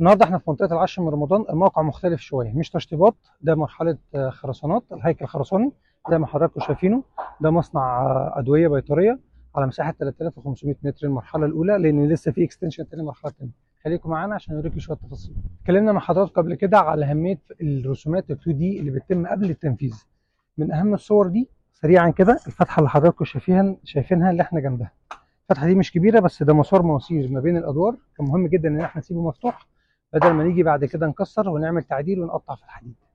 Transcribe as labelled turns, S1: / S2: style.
S1: النهارده احنا في منطقه العاشر من رمضان الموقع مختلف شويه مش تشطيبات ده مرحله آه، خرسانات الهيكل الخرساني زي ما حضراتكم شايفينه ده مصنع آه، ادويه بيطريه على مساحه 3500 متر المرحله الاولى لان لسه في اكستنشن تاني مرحله تانيه خليكم معانا عشان اوريكم شويه تفاصيل اتكلمنا مع حضراتكم قبل كده على اهميه الرسومات ال 2 دي اللي بتتم قبل التنفيذ من اهم الصور دي سريعا كده الفتحه اللي حضراتكم شايفينها شايفينها اللي احنا جنبها الفتحه دي مش كبيره بس ده مسار مواسير ما بين الادوار كان مهم جدا ان احنا نسيبه مفتوح بدل ما نيجي بعد كده نكسر ونعمل تعديل ونقطع في الحديد